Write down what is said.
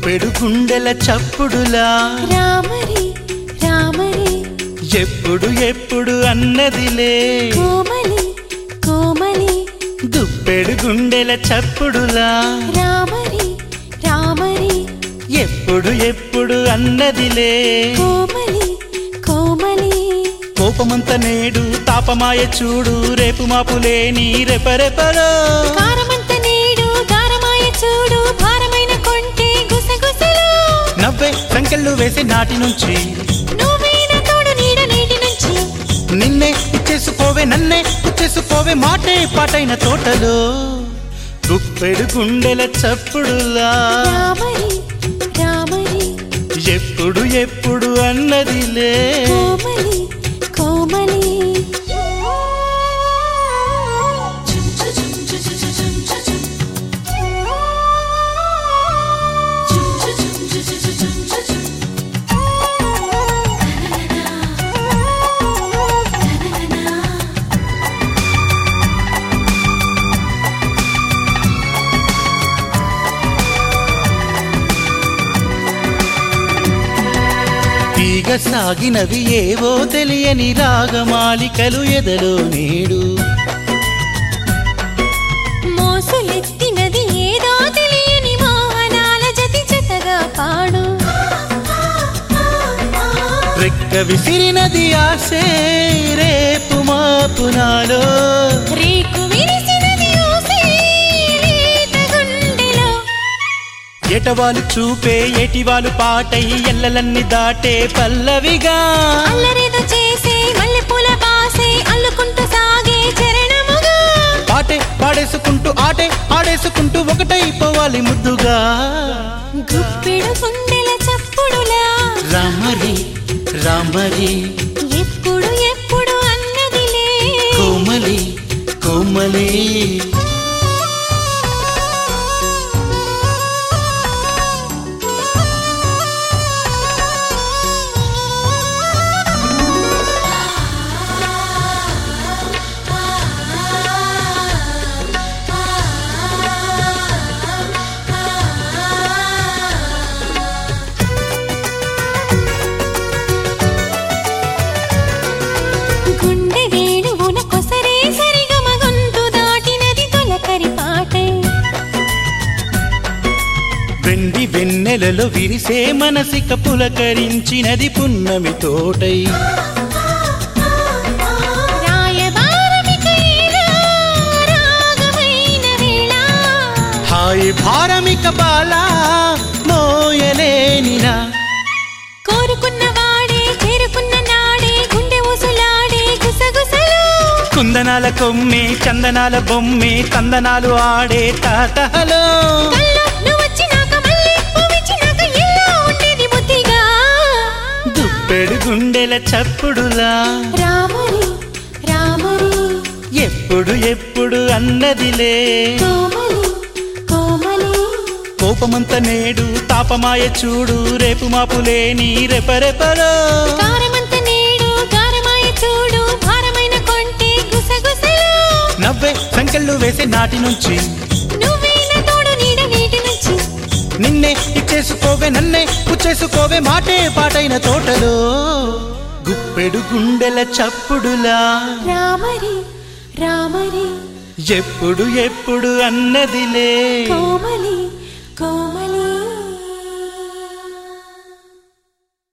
గుప్పెడు గుండెల చప్పుడులా రామరి రామరి ఎప్పుడు ఎప్పుడు అన్నదిలే కోమలి కోమలి గుప్పెడు గుండెల చప్పుడులా రామరి రామరి ఎప్పుడు ఎప్పుడు అన్నదిలే కోమలి కోమలి కోపమంత నేడు తాపమాయ చూడు రేపు మాపు లేని రెపరెపరో కారమంత నేడు గారమాయ చూడు భారమైన కొంటే గుసగుసలు నవ్వే సంకెళ్ళు వేసి నాటి నుంచి నువ్వేన తోడు నీడ నీటి నుంచి నిన్నే ఇచ్చేసుకోవే నన్నే ఇచ్చేసుకోవే మాటే పాటైన తోటలో గుప్పెడు గుండెల చప్పుడులా రామరి రామరి ఎప్పుడు ఎప్పుడు అన్నదిలే కోమలి కోమలి తీగ సాగినవి ఏవో తెలియని రాగమాలికలు ఎదలో నేడు మోసులెత్తినది ఏదో తెలియని మోహనాల జతి జతగా పాడు రెక్క విసిరినది ఆసే రేపు మాపు నాలో రేకు విరిసినది ఊసే లేత గుండెలో ఎటవాలు చూపే ఎటివాలు పాటై ఎల్లలన్నీ దాటే పల్లవిగా అల్లరేదో చేసే మల్లెపూల బాసే అల్లుకుంటూ సాగే చరణముగా పాటే పాడేసుకుంటూ ఆటే ఆడేసుకుంటూ ఒకటైపోవాలి ముద్దుగా గుప్పెడు గుండెల చప్పుడులా రామరి రామరి ఎప్పుడు ఎప్పుడు అన్నదిలే కోమలి కోమలి గుండె వేణువున కొసరే సరిగమ గొంతు దాటినది తొలకరి పాటే వెండి వెన్నెలలో విరిసే మనసిక పులకరించినది పున్నమి తోటై రాయబారమిక ఇలా రాగమైన వేళ హాయి భారమిక బాల మోయలేనినా కోరుకున్న వాడే చేరుకున్న నాడే గుండె ఊసులాడే గుసగుసలు కుందనాల కొమ్మే చందనాల బొమ్మే కందనాలు ఆడే తాతహలో కల్లో నువ్వు వచ్చినాక మళ్ళీ పువ్విచ్చినాక ఎలా ఉండేది బుద్ధిగా దుప్పెడు గుండెల చప్పుడులా రామరి రామరి ఎప్పుడు ఎప్పుడు అన్నదిలే కోమలి కోమలి కోపమంత నేడు తాపమాయ చూడు రేపు మాపు లేని రెపరెపరో కారమంత నేడు గారమాయ చూడు భారమైన కొంటే గుసగుసలు నవ్వే సంకెళ్ళు వేసే నాటి నుంచి నువ్వేన తోడు నీడ నీటి నుంచి నిన్నే ఇచ్చేసుకోవే నన్నే పుచ్చేసుకోవే మాటే పాటైన తోటలో గుప్పెడు గుండెల చప్పుడులా రామరి రామరి ఎప్పుడు ఎప్పుడు అన్నదిలే కోమలి కోమలి